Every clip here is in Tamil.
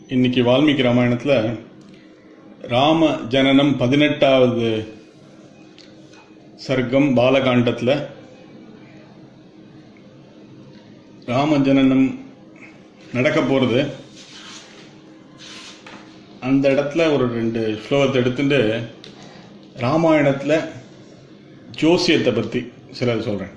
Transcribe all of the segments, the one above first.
இன்னைக்கு வால்மீகி ராமாயணத்தில் ராம ஜனனம் பதினெட்டாவது சர்க்கம் பாலகாண்டத்தில் ராம ஜனனம் நடக்க போகிறது அந்த இடத்துல ஒரு ரெண்டு ஸ்லோகத்தை எடுத்துட்டு ராமாயணத்தில் ஜோசியத்தை பற்றி சிலது சொல்கிறேன்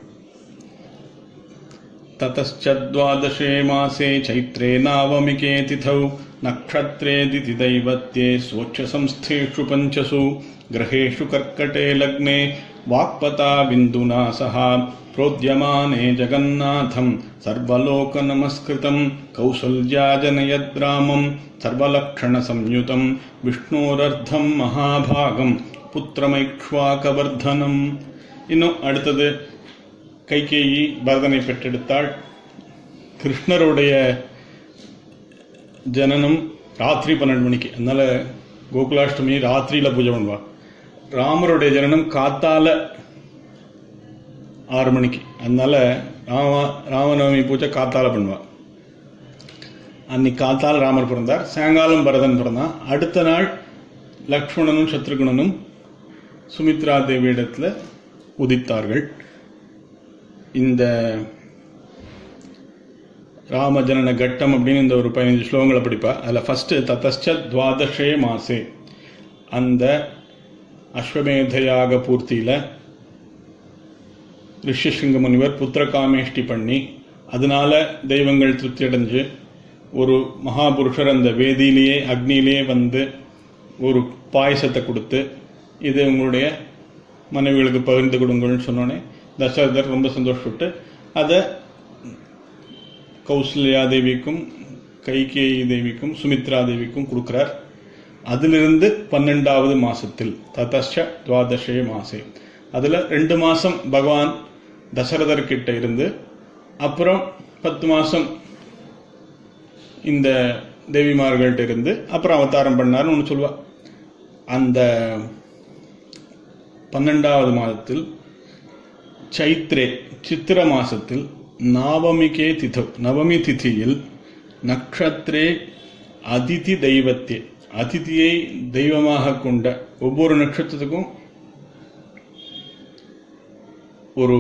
ततश्च द्वादशे मासे चैत्रे नावमिके तिथौ नक्षत्रे दितिदैवत्ये स्वोच्छसंस्थेषु पञ्चसु ग्रहेषु कर्कटे लग्ने वाक्पता बिन्दुना सह प्रोद्यमाने जगन्नाथं सर्वलोकनमस्कृतं कौसल्याजनयद्रामं सर्वलक्षणसंयुतं विष्णोरर्धं महाभागं புத்திரமைக்ஷ்வாகவர்தனம் இன்னும் அடுத்தது கைகேயி பரதனை பெற்றெடுத்தாள் கிருஷ்ணருடைய ஜனனம் ராத்திரி பன்னெண்டு மணிக்கு அதனால கோகுலாஷ்டமி ராத்திரியில பூஜை பண்ணுவா ராமருடைய ஜனனம் காத்தால ஆறு மணிக்கு அதனால ராம ராமநவமி பூஜை காத்தால பண்ணுவா அன்னைக்கு காத்தால் ராமர் பிறந்தார் சாயங்காலம் பரதன் பிறந்தான் அடுத்த நாள் லக்ஷ்மணனும் சத்ருகுணனும் சுமித்ரா தேவியிடத்துல உதித்தார்கள் இந்த ராமஜனன கட்டம் அப்படின்னு இந்த ஒரு பதினஞ்சு ஸ்லோகங்களை படிப்பா அதில் ஃபஸ்ட்டு தத்தச்ச துவாதசே மாசே அந்த அஸ்வமேதையாக பூர்த்தியில் ரிஷிசிங்க முனிவர் புத்திரகாமேஷ்டி பண்ணி அதனால தெய்வங்கள் திருப்தி அடைஞ்சு ஒரு மகாபுருஷர் அந்த வேதியிலேயே அக்னியிலேயே வந்து ஒரு பாயசத்தை கொடுத்து இது உங்களுடைய மனைவிகளுக்கு பகிர்ந்து கொடுங்கள்னு சொன்னோன்னே தசரதர் ரொம்ப சந்தோஷப்பட்டு அதை கௌசல்யா தேவிக்கும் கைகேயி தேவிக்கும் சுமித்ரா தேவிக்கும் கொடுக்கிறார் அதிலிருந்து பன்னெண்டாவது மாசத்தில் ததஷ துவாதசே மாசே அதில் ரெண்டு மாசம் பகவான் தசரதர் கிட்ட இருந்து அப்புறம் பத்து மாசம் இந்த தேவிமார்கள்ட்ட இருந்து அப்புறம் அவதாரம் பண்ணார்னு ஒன்று சொல்லுவா அந்த பன்னெண்டாவது மாதத்தில் சைத்ரே சித்திர மாசத்தில் நவமிகே தித நவமி திதியில் நக்ஷத்ரே அதிதி தெய்வத்தே அதிதியை தெய்வமாக கொண்ட ஒவ்வொரு நட்சத்திரத்துக்கும் ஒரு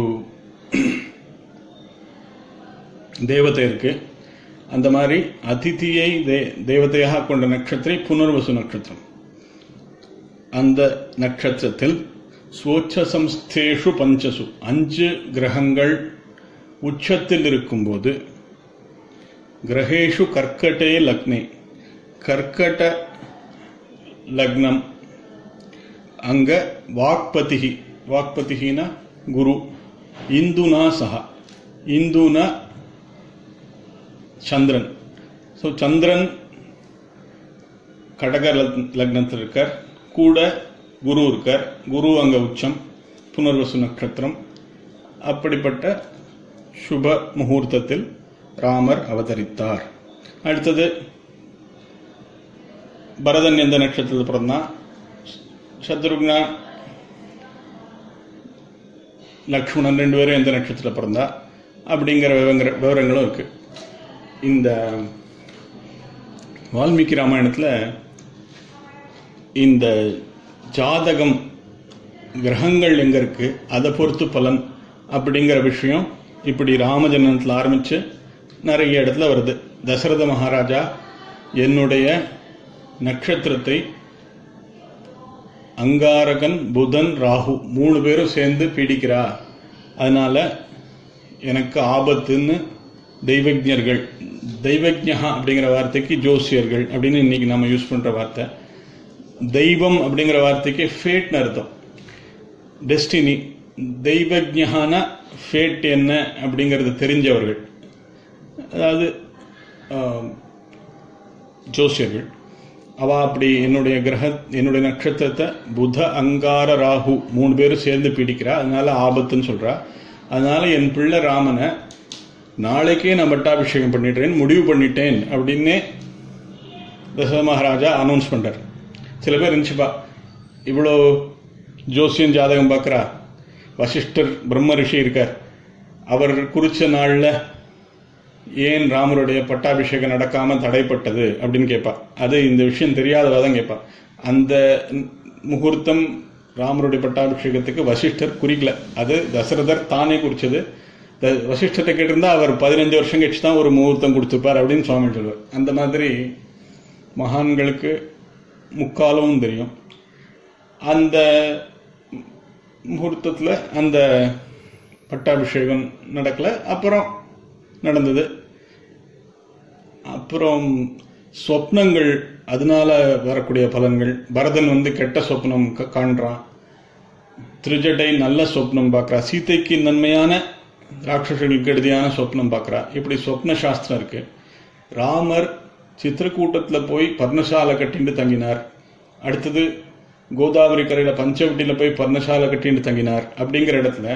தேவதை இருக்கு அந்த மாதிரி அதிதியை தேவதையாக கொண்ட நட்சத்திரை புனர்வசு நட்சத்திரம் அந்த நட்சத்திரத்தில் ஸ்வோச்சசம்ஸ்தேஷு பஞ்சசு அஞ்சு கிரகங்கள் உச்சத்தில் இருக்கும்போது கிரகேஷு கர்க்கட்டே லக்னே கர்க்கட லக்னம் அங்க வாக்பதிகி வாக்பதிகினா குரு இந்துனா சஹா இந்துனா சந்திரன் ஸோ சந்திரன் கடக லக்னத்தில் இருக்கார் கூட குரு இருக்கார் குரு அங்க உச்சம் புனர்வசு நட்சத்திரம் அப்படிப்பட்ட சுப முகூர்த்தத்தில் ராமர் அவதரித்தார் அடுத்தது பரதன் எந்த நட்சத்திரத்தில் பிறந்தா சத்ருக்னா லக்ஷ்மணன் ரெண்டு பேரும் எந்த நட்சத்திரத்தில் பிறந்தா அப்படிங்கிற விவரங்களும் இருக்கு இந்த வால்மீகி ராமாயணத்தில் இந்த ஜாதகம் கிரகங்கள் எங்க இருக்கு அதை பொறுத்து பலன் அப்படிங்கிற விஷயம் இப்படி ராமஜனனத்தில் ஆரம்பிச்சு நிறைய இடத்துல வருது தசரத மகாராஜா என்னுடைய நட்சத்திரத்தை அங்காரகன் புதன் ராகு மூணு பேரும் சேர்ந்து பீடிக்கிறா அதனால எனக்கு ஆபத்துன்னு தெய்வஜர்கள் தெய்வஜா அப்படிங்கிற வார்த்தைக்கு ஜோசியர்கள் அப்படின்னு இன்னைக்கு நம்ம யூஸ் பண்ற வார்த்தை தெய்வம் அப்படிங்கிற வார்த்தைக்கு ஃபேட்னு அர்த்தம் டெஸ்டினி தெய்வஜான ஃபேட் என்ன அப்படிங்கிறது தெரிஞ்சவர்கள் அதாவது ஜோசியர்கள் அவ அப்படி என்னுடைய கிரக என்னுடைய நட்சத்திரத்தை புத அங்கார ராகு மூணு பேரும் சேர்ந்து பிடிக்கிறா அதனால ஆபத்துன்னு சொல்றா அதனால என் பிள்ளை ராமனை நாளைக்கே நான் பட்டாபிஷேகம் பண்ணிடுறேன் முடிவு பண்ணிட்டேன் அப்படின்னே தசரத மகாராஜா அனௌன்ஸ் பண்றார் சில பேர் இருந்துச்சுப்பா இவ்வளோ ஜோசியன் ஜாதகம் பார்க்குறா வசிஷ்டர் பிரம்ம ரிஷி இருக்கார் அவர் குறிச்ச நாளில் ஏன் ராமருடைய பட்டாபிஷேகம் நடக்காம தடைப்பட்டது அப்படின்னு கேட்பா அது இந்த விஷயம் தெரியாதவா தான் கேட்பா அந்த முகூர்த்தம் ராமருடைய பட்டாபிஷேகத்துக்கு வசிஷ்டர் குறிக்கல அது தசரதர் தானே குறிச்சது த- வசிஷ்டத்தை கேட்டிருந்தா அவர் பதினஞ்சு வருஷம் கழிச்சு தான் ஒரு முகூர்த்தம் கொடுத்துருப்பார் அப்படின்னு சுவாமி சொல்லுவார் அந்த மாதிரி மகான்களுக்கு முக்காலமும் தெரியும் அந்த முகூர்த்தத்தில் அந்த பட்டாபிஷேகம் நடக்கல அப்புறம் நடந்தது அப்புறம் சொப்னங்கள் அதனால வரக்கூடிய பலன்கள் பரதன் வந்து கெட்ட சொப்னம் க- காண்றான் திருஜடை நல்ல சொப்னம் பார்க்கறா சீதைக்கு நன்மையான ராட்சசர்களுக்கு கெடுதியான சொப்னம் பார்க்கறா இப்படி சொப்ன சாஸ்திரம் இருக்கு ராமர் சித்திரக்கூட்டத்துல போய் பர்ணசாலை கட்டிண்டு தங்கினார் அடுத்தது கோதாவரி கரையில பஞ்சவட்டியில போய் பர்ணசாலை கட்டிண்டு தங்கினார் அப்படிங்கிற இடத்துல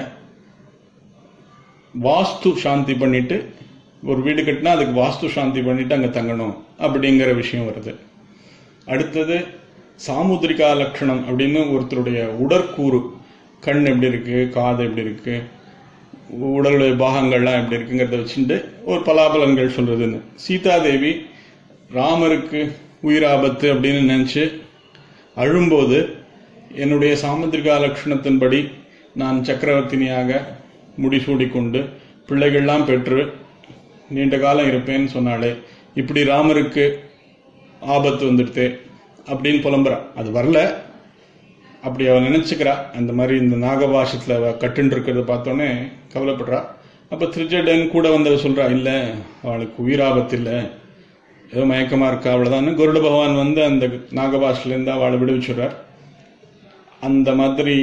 வாஸ்து சாந்தி பண்ணிட்டு ஒரு வீடு கட்டினா அதுக்கு வாஸ்து சாந்தி பண்ணிட்டு அங்க தங்கணும் அப்படிங்கிற விஷயம் வருது அடுத்தது சாமுத்திரிகா லட்சணம் அப்படின்னு ஒருத்தருடைய உடற்கூறு கண் எப்படி இருக்கு காது எப்படி இருக்கு உடலுடைய பாகங்கள்லாம் எப்படி இருக்குங்கிறத வச்சுட்டு ஒரு பலாபலன்கள் சொல்றதுன்னு சீதாதேவி ராமருக்கு உயிராபத்து அப்படின்னு நினைச்சு அழும்போது என்னுடைய சாமுத்திரிகா லட்சணத்தின்படி நான் சக்கரவர்த்தினியாக முடிசூடிக்கொண்டு பிள்ளைகள்லாம் பெற்று நீண்ட காலம் இருப்பேன்னு சொன்னாலே இப்படி ராமருக்கு ஆபத்து வந்துடுதே அப்படின்னு புலம்புறா அது வரல அப்படி அவ நினைச்சுக்கிறா அந்த மாதிரி இந்த நாகபாஷத்துல அவ கட்டுன்னு இருக்கிறத பார்த்தோன்னே கவலைப்படுறா அப்ப திருஜடன் கூட வந்தவ சொல்றா இல்ல அவளுக்கு உயிராபத்து இல்லை ஏதோ மயக்கமா இருக்கா அவ்வளவுதான் கருட பகவான் வந்து அந்த நாகபாஷில இருந்து அவளை விடுவிச்சுடுறார் அந்த மாதிரி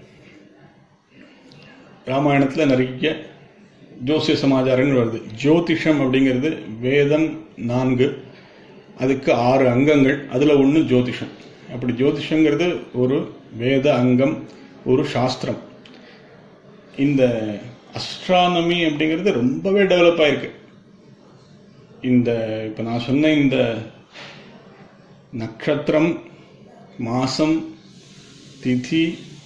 ராமாயணத்துல நிறைய ஜோசிய சமாச்சாரங்கள் வருது ஜோதிஷம் அப்படிங்கிறது வேதம் நான்கு அதுக்கு ஆறு அங்கங்கள் அதுல ஒண்ணு ஜோதிஷம் அப்படி ஜோதிஷங்கிறது ஒரு வேத அங்கம் ஒரு சாஸ்திரம் இந்த அஸ்ட்ரானமி அப்படிங்கிறது ரொம்பவே டெவலப் ஆயிருக்கு இந்த இப்ப நான் சொன்ன இந்த நட்சத்திரம் மாசம் திதி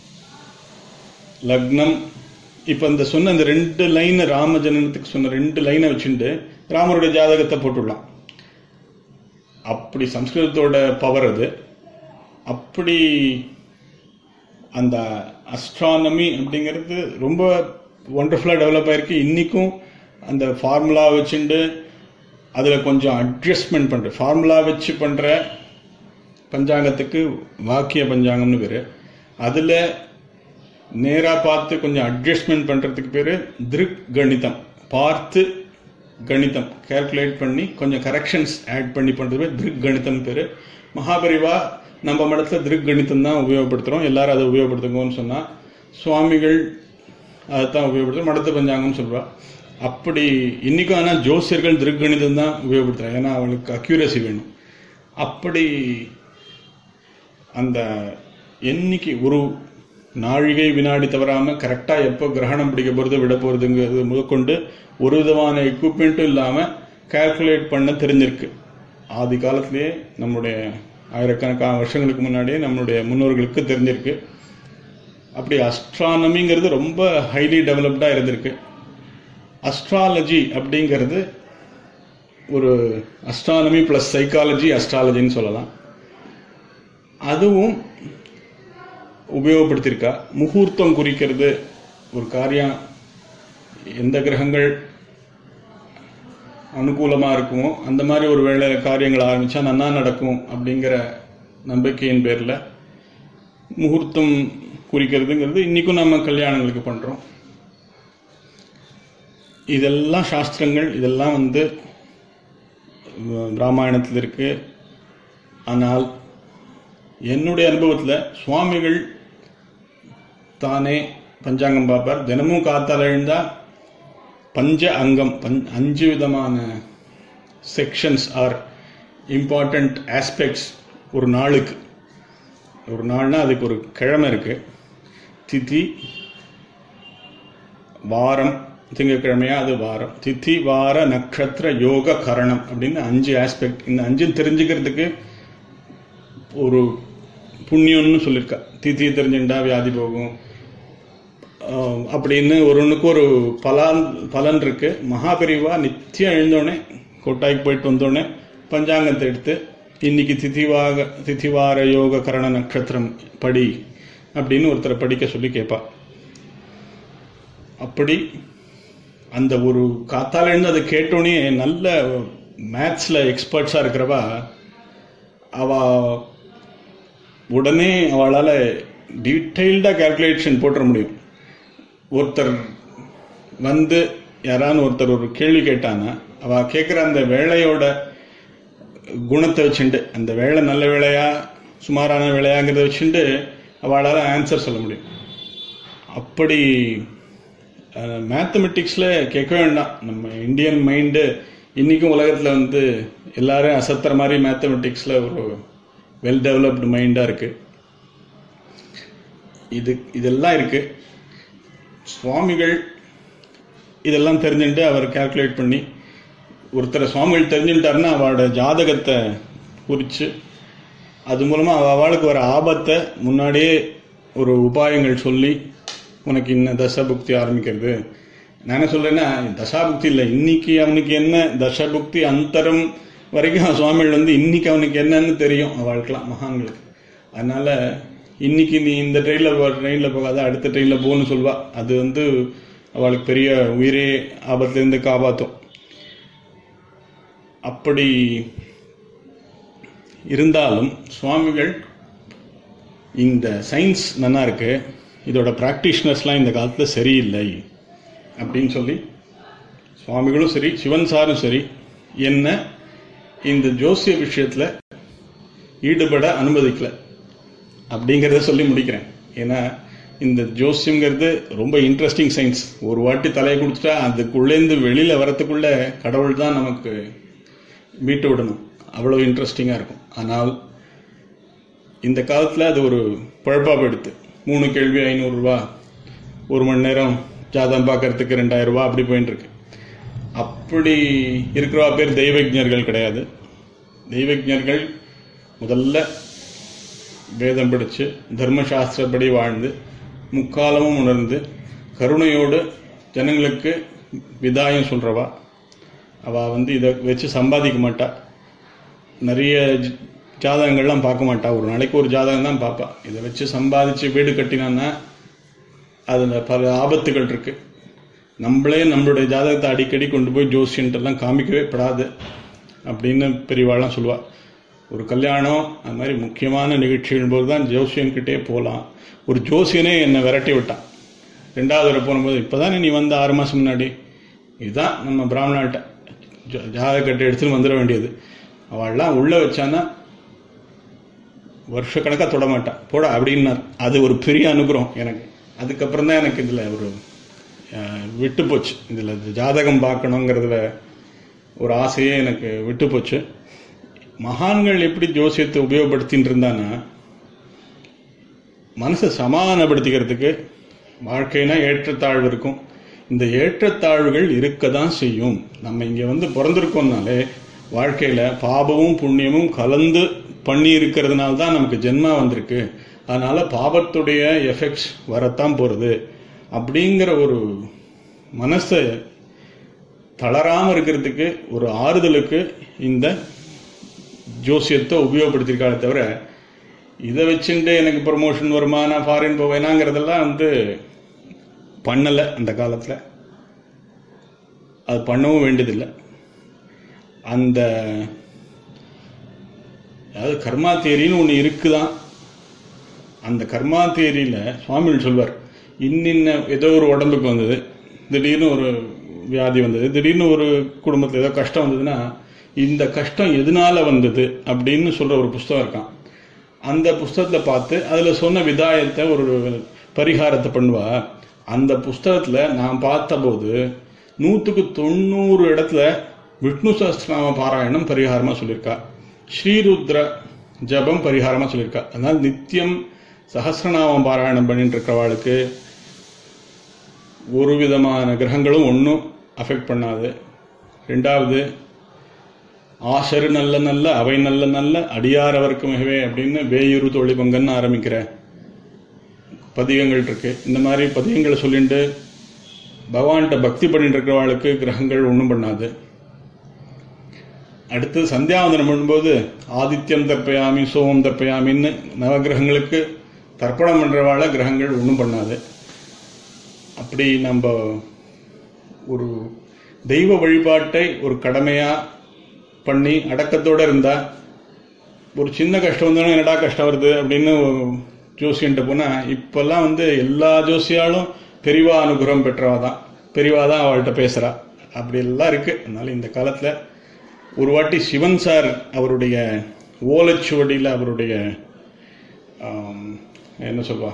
லக்னம் இப்ப இந்த சொன்ன இந்த ரெண்டு லைன் ராம ஜனனத்துக்கு சொன்ன ரெண்டு லைனை வச்சுட்டு ராமருடைய ஜாதகத்தை போட்டுடலாம் அப்படி சம்ஸ்கிருதத்தோட பவர் அது அப்படி அந்த அஸ்ட்ரானமி அப்படிங்கிறது ரொம்ப ஒண்டர்ஃபுல்லாக டெவலப் ஆயிருக்கு இன்னைக்கும் அந்த ஃபார்முலா வச்சுட்டு அதில் கொஞ்சம் அட்ஜஸ்ட்மெண்ட் பண்ணுற ஃபார்முலா வச்சு பண்ணுற பஞ்சாங்கத்துக்கு வாக்கிய பஞ்சாங்கம்னு பேர் அதில் நேராக பார்த்து கொஞ்சம் அட்ஜஸ்ட்மெண்ட் பண்ணுறதுக்கு பேர் திருக் கணிதம் பார்த்து கணிதம் கால்குலேட் பண்ணி கொஞ்சம் கரெக்ஷன்ஸ் ஆட் பண்ணி பண்ணுறது பேர் திருக் கணிதம் பேர் மகாபரிவா நம்ம மடத்தில் திருக் கணிதம் தான் உபயோகப்படுத்துகிறோம் எல்லாரும் அதை உபயோகப்படுத்துங்கன்னு சொன்னால் சுவாமிகள் அதை தான் உபயோகப்படுத்துகிறோம் மடத்து பஞ்சாங்கம்னு சொல்லுவா அப்படி இன்னைக்கும் ஆனால் ஜோசியர்கள் திருக்கணிதம் தான் உபயோகப்படுத்துறாங்க ஏன்னா அவங்களுக்கு அக்யூரசி வேணும் அப்படி அந்த என்னைக்கு ஒரு நாழிகை வினாடி தவறாம கரெக்டா எப்போ கிரகணம் பிடிக்க போறது விட போறதுங்கிறது முதற்கொண்டு ஒரு விதமான எக்யூப்மெண்ட்டும் இல்லாம கால்குலேட் பண்ண தெரிஞ்சிருக்கு ஆதி காலத்திலேயே நம்முடைய ஆயிரக்கணக்கான வருஷங்களுக்கு முன்னாடியே நம்மளுடைய முன்னோர்களுக்கு தெரிஞ்சிருக்கு அப்படி அஸ்ட்ரானமிங்கிறது ரொம்ப ஹைலி டெவலப்டா இருந்திருக்கு அஸ்ட்ராலஜி அப்படிங்கிறது ஒரு அஸ்ட்ரானமி பிளஸ் சைக்காலஜி அஸ்ட்ராலஜின்னு சொல்லலாம் அதுவும் உபயோகப்படுத்தியிருக்கா முகூர்த்தம் குறிக்கிறது ஒரு காரியம் எந்த கிரகங்கள் அனுகூலமா இருக்குமோ அந்த மாதிரி ஒரு வேளை காரியங்கள் ஆரம்பிச்சா நன்னா நடக்கும் அப்படிங்கிற நம்பிக்கையின் பேர்ல முகூர்த்தம் குறிக்கிறதுங்கிறது இன்னைக்கும் நம்ம கல்யாணங்களுக்கு பண்றோம் இதெல்லாம் சாஸ்திரங்கள் இதெல்லாம் வந்து அஹ், ராமாயணத்தில் இருக்கு ஆனால் என்னுடைய அனுபவத்தில் சுவாமிகள் தானே பஞ்சாங்கம் பார்ப்பார் தினமும் காத்தால் எழுந்தா பஞ்ச அங்கம் பஞ்- அஞ்சு விதமான செக்ஷன்ஸ் ஆர் இம்பார்ட்டண்ட் ஆஸ்பெக்ட்ஸ் ஒரு நாளுக்கு ஒரு நாள்னா அதுக்கு ஒரு கிழமை இருக்கு திதி வாரம் திங்கட்கிழமையா அது வாரம் திதி வார நட்சத்திர யோக கரணம் அப்படின்னு அஞ்சு ஆஸ்பெக்ட் இந்த அஞ்சும் தெரிஞ்சுக்கிறதுக்கு ஒரு புண்ணியம்னு சொல்லியிருக்கா திதி தெரிஞ்சுட்டா வியாதி போகும் ஆஹ், அப்படின்னு ஒருவனுக்கு ஒரு பலன் பலன் இருக்கு மகாபெரிவா நித்தியம் எழுந்தோடனே கொட்டாய்க்கு போயிட்டு வந்தோடனே பஞ்சாங்கத்தை எடுத்து இன்னைக்கு திதிவாக திதிவார யோக கரண நட்சத்திரம் படி அப்படின்னு ஒருத்தரை படிக்க சொல்லி கேட்பா அப்படி அந்த ஒரு காத்தால இருந்து அதை கேட்டோடனே நல்ல மேத்ஸ்ல எக்ஸ்பர்ட்ஸா இருக்கிறவா அவ உடனே அவளால டீட்டெயில்டா கால்குலேஷன் போட்டுற முடியும் ஒருத்தர் வந்து யாரான்னு ஒருத்தர் ஒரு கேள்வி கேட்டானா அவ கேட்குற அந்த வேலையோட குணத்தை வச்சுண்டு அந்த வேலை நல்ல வேலையா சுமாரான வேலையாங்கிறத வச்சுண்டு அவளால ஆன்சர் சொல்ல முடியும் அப்படி மேத்தமெட்டிக்ஸில் கேட்க வேண்டாம் நம்ம இந்தியன் மைண்டு இன்றைக்கும் உலகத்தில் வந்து எல்லாரும் அசத்துற மாதிரி மேத்தமெட்டிக்ஸில் ஒரு வெல் டெவலப்டு மைண்டாக இருக்குது இது இதெல்லாம் இருக்குது சுவாமிகள் இதெல்லாம் தெரிஞ்சுட்டு அவர் கால்குலேட் பண்ணி ஒருத்தரை சுவாமிகள் தெரிஞ்சுட்டாருன்னா அவளோட ஜாதகத்தை குறித்து அது மூலமாக அவளுக்கு வர ஆபத்தை முன்னாடியே ஒரு உபாயங்கள் சொல்லி உனக்கு இன்ன தசபுக்தி ஆரம்பிக்கிறது நான் என்ன சொல்றேன்னா தசாபுக்தி இல்லை இன்னைக்கு அவனுக்கு என்ன தசபுக்தி அந்தரம் வரைக்கும் சுவாமிகள் வந்து இன்னைக்கு அவனுக்கு என்னன்னு தெரியும் அவளுக்கெல்லாம் மகான்களுக்கு அதனால இன்னைக்கு நீ இந்த ட்ரெயினில் ட்ரெயினில் போகாத அடுத்த ட்ரெயினில் போன்னு சொல்வா அது வந்து அவளுக்கு பெரிய உயிரே ஆபத்துலேருந்து காப்பாற்றும் அப்படி இருந்தாலும் சுவாமிகள் இந்த சயின்ஸ் நல்லா இருக்கு இதோட ப்ராக்டிஷனர்ஸ்லாம் இந்த காலத்தில் சரியில்லை அப்படின்னு சொல்லி சுவாமிகளும் சரி சிவன் சாரும் சரி என்ன இந்த ஜோசிய விஷயத்தில் ஈடுபட அனுமதிக்கல அப்படிங்கிறத சொல்லி முடிக்கிறேன் ஏன்னா இந்த ஜோசியங்கிறது ரொம்ப இன்ட்ரெஸ்டிங் சயின்ஸ் ஒரு வாட்டி தலையை கொடுத்துட்டா அதுக்குள்ளேருந்து வெளியில் வரத்துக்குள்ள கடவுள் தான் நமக்கு மீட்டு விடணும் அவ்வளோ இன்ட்ரெஸ்டிங்காக இருக்கும் ஆனால் இந்த காலத்தில் அது ஒரு பழப்பாக போயிடுது மூணு கேள்வி ஐநூறுரூவா ஒரு மணி நேரம் ஜாதகம் பார்க்கறதுக்கு ரெண்டாயிரம் ரூபாய் அப்படி போயின்னு இருக்கு அப்படி இருக்கிறவா பேர் தெய்வஜர்கள் கிடையாது தெய்வஜர்கள் முதல்ல வேதம் படித்து தர்மசாஸ்திரப்படி வாழ்ந்து முக்காலமும் உணர்ந்து கருணையோடு ஜனங்களுக்கு விதாயம் சொல்கிறவா அவள் வந்து இதை வச்சு சம்பாதிக்க மாட்டா நிறைய ஜ- ஜாதகங்கள்லாம் பார்க்க மாட்டா ஒரு நாளைக்கு ஒரு ஜாதகம் தான் பார்ப்பா இதை வச்சு சம்பாதிச்சு வீடு கட்டினான்னா அதில் பல ஆபத்துகள் இருக்கு நம்மளே நம்மளுடைய ஜாதகத்தை அடிக்கடி கொண்டு போய் ஜோசியன்ட்டெல்லாம் காமிக்கவே படாது அப்படின்னு பெரியவாள்லாம் சொல்லுவா ஒரு கல்யாணம் அது மாதிரி முக்கியமான நிகழ்ச்சிகள் போது தான் ஜோசியன்கிட்டே போகலாம் ஒரு ஜோசியனே என்னை விரட்டி விட்டான் ரெண்டாவது தடவை போகும்போது இப்போதானே நீ வந்த ஆறு மாதம் முன்னாடி இதுதான் நம்ம பிராமணாட்ட ஜா- ஜாதகத்தை எடுத்துன்னு வந்துட வேண்டியது அவள்லாம் உள்ளே வச்சான்னா வருஷக்கணக்காக தொட மாட்டான் போடா அப்படின்னார் அது ஒரு பெரிய அனுகிரகம் எனக்கு அதுக்கப்புறம் தான் எனக்கு இதில் ஒரு அஹ், விட்டு போச்சு இதில் ஜாதகம் பார்க்கணுங்கிறதுல ஒரு ஆசையே எனக்கு விட்டு போச்சு மகான்கள் எப்படி ஜோசியத்தை உபயோகப்படுத்தின்னு இருந்தான்னா மனசை சமாதானப்படுத்திக்கிறதுக்கு வாழ்க்கைனா ஏற்றத்தாழ்வு இருக்கும் இந்த ஏற்றத்தாழ்வுகள் இருக்க தான் செய்யும் நம்ம இங்கே வந்து பிறந்திருக்கோம்னாலே வாழ்க்கையில் பாபமும் புண்ணியமும் கலந்து பண்ணி இருக்கிறதுனால தான் நமக்கு ஜென்மா வந்திருக்கு அதனால பாபத்துடைய எஃபெக்ட்ஸ் வரத்தான் போகிறது அப்படிங்கிற ஒரு மனசை தளராமல் இருக்கிறதுக்கு ஒரு ஆறுதலுக்கு இந்த ஜோசியத்தை உபயோகப்படுத்தியிருக்காளே தவிர இதை வச்சுட்டு எனக்கு ப்ரமோஷன் வருமா நான் ஃபாரின் போவேனாங்கிறதெல்லாம் வந்து பண்ணலை அந்த காலத்தில் அது பண்ணவும் வேண்டியதில்லை அந்த அதாவது கர்மா தேரின்னு ஒன்று இருக்குதான் அந்த கர்மா தேரியில் சுவாமிகள் சொல்வார் இன்னின்ன ஏதோ ஒரு உடம்புக்கு வந்தது திடீர்னு ஒரு வியாதி வந்தது திடீர்னு ஒரு குடும்பத்தில் ஏதோ கஷ்டம் வந்ததுன்னா இந்த கஷ்டம் எதனால வந்தது அப்படின்னு சொல்ற ஒரு புஸ்தகம் இருக்கான் அந்த புஸ்தகத்தை பார்த்து அதில் சொன்ன விதாயத்தை ஒரு பரிகாரத்தை பண்ணுவா அந்த புஸ்தகத்தில் நான் பார்த்தபோது நூற்றுக்கு தொண்ணூறு இடத்துல விஷ்ணு சஹஸ்ரநாம பாராயணம் பரிகாரமாக சொல்லியிருக்கா ஸ்ரீருத்ர ஜபம் பரிகாரமாக சொல்லியிருக்கா அதனால் நித்தியம் சஹஸ்ரநாமம் பாராயணம் பண்ணிட்டு இருக்கிறவாளுக்கு ஒரு விதமான கிரகங்களும் ஒன்றும் அஃபெக்ட் பண்ணாது ரெண்டாவது ஆசரு நல்ல நல்ல அவை நல்ல நல்ல அடியார் அவருக்கு மிகவே அப்படின்னு வேயுரு தோழி பங்கன்னு ஆரம்பிக்கிற பதிகங்கள் இருக்கு இந்த மாதிரி பதிகங்களை சொல்லிட்டு பகவான்கிட்ட பக்தி பண்ணிட்டு இருக்கிறவாளுக்கு கிரகங்கள் ஒன்றும் பண்ணாது அடுத்து சந்தியாவந்தனம் பண்ணும்போது ஆதித்யம் தப்பயாமி சோமம் தப்பயாமின்னு நவகிரகங்களுக்கு தர்ப்பணம் பண்றவாள கிரகங்கள் ஒன்றும் பண்ணாது அப்படி நம்ம ஒரு தெய்வ வழிபாட்டை ஒரு கடமையா பண்ணி அடக்கத்தோட இருந்தா ஒரு சின்ன கஷ்டம் வந்தாலும் என்னடா கஷ்டம் வருது அப்படின்னு ஜோசியன்ட்ட போனா இப்பெல்லாம் வந்து எல்லா ஜோசியாலும் பெரிவா அனுகிரகம் பெற்றவா தான் பெரிவா தான் அவள்கிட்ட பேசுறா அப்படி எல்லாம் இருக்கு அதனால இந்த காலத்துல ஒரு வாட்டி சிவன் சார் அவருடைய ஓலைச்சுவடியில் அவருடைய ஆம், என்ன சொல்வா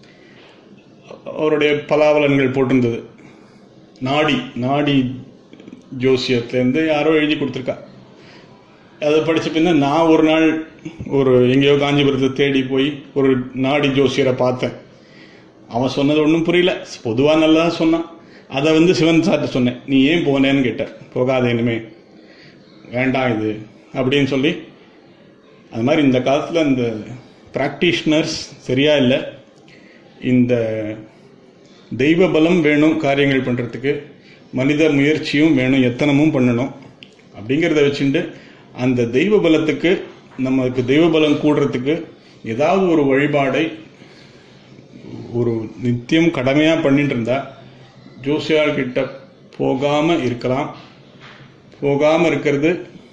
அவருடைய பலாவலன்கள் போட்டிருந்தது நாடி நாடி ஜோசியத்துலேருந்து யாரோ எழுதி கொடுத்துருக்கா அதை படிச்ச பின்ன நான் ஒரு நாள் ஒரு எங்கேயோ காஞ்சிபுரத்தை தேடி போய் ஒரு நாடி ஜோசியரை பார்த்தேன் அவன் சொன்னது ஒன்றும் புரியல பொதுவாக நல்லா சொன்னான் அதை வந்து சிவன் சார்ட்ட சொன்னேன் நீ ஏன் போனேன்னு கேட்டார் போகாத இனிமே வேண்டாம் இது அப்படின்னு சொல்லி அது மாதிரி இந்த காலத்தில் இந்த ப்ராக்டிஷனர்ஸ் சரியா இல்லை இந்த தெய்வ பலம் வேணும் காரியங்கள் பண்ணுறதுக்கு மனித முயற்சியும் வேணும் எத்தனமும் பண்ணணும் அப்படிங்கிறத வச்சுட்டு அந்த தெய்வ பலத்துக்கு நமக்கு தெய்வ பலம் கூடுறதுக்கு ஏதாவது ஒரு வழிபாடை ஒரு நித்தியம் கடமையாக பண்ணிட்டு இருந்தா ஜோசியார் கிட்ட போகாமல் இருக்கலாம் போகாமல் இருக்கிறது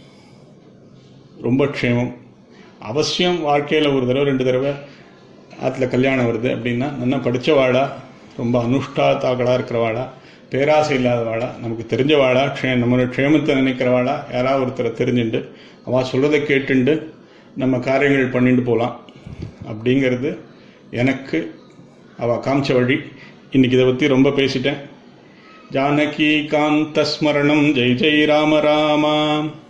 ரொம்ப க்ஷேமம் அவசியம் வாழ்க்கையில் ஒரு தடவை ரெண்டு தடவை ஆற்றுல கல்யாணம் வருது அப்படின்னா நல்லா படித்தவாளா ரொம்ப அனுஷ்டாத்தாக்களாக இருக்கிறவாளா பேராசை இல்லாதவாளா நமக்கு தெரிஞ்சவாளா க்ஷே நம்மளோட க்ஷேமத்தை நினைக்கிறவாளா யாராவது ஒருத்தரை தெரிஞ்சுண்டு அவள் சொல்கிறத கேட்டுண்டு நம்ம காரியங்கள் பண்ணிட்டு போகலாம் அப்படிங்கிறது எனக்கு அவள் காமிச்ச வழி இன்னைக்கு இதை பற்றி ரொம்ப பேசிட்டேன் ஜானகி காந்த ஸ்மரணம் ஜெய் ஜெய் ராம ராமா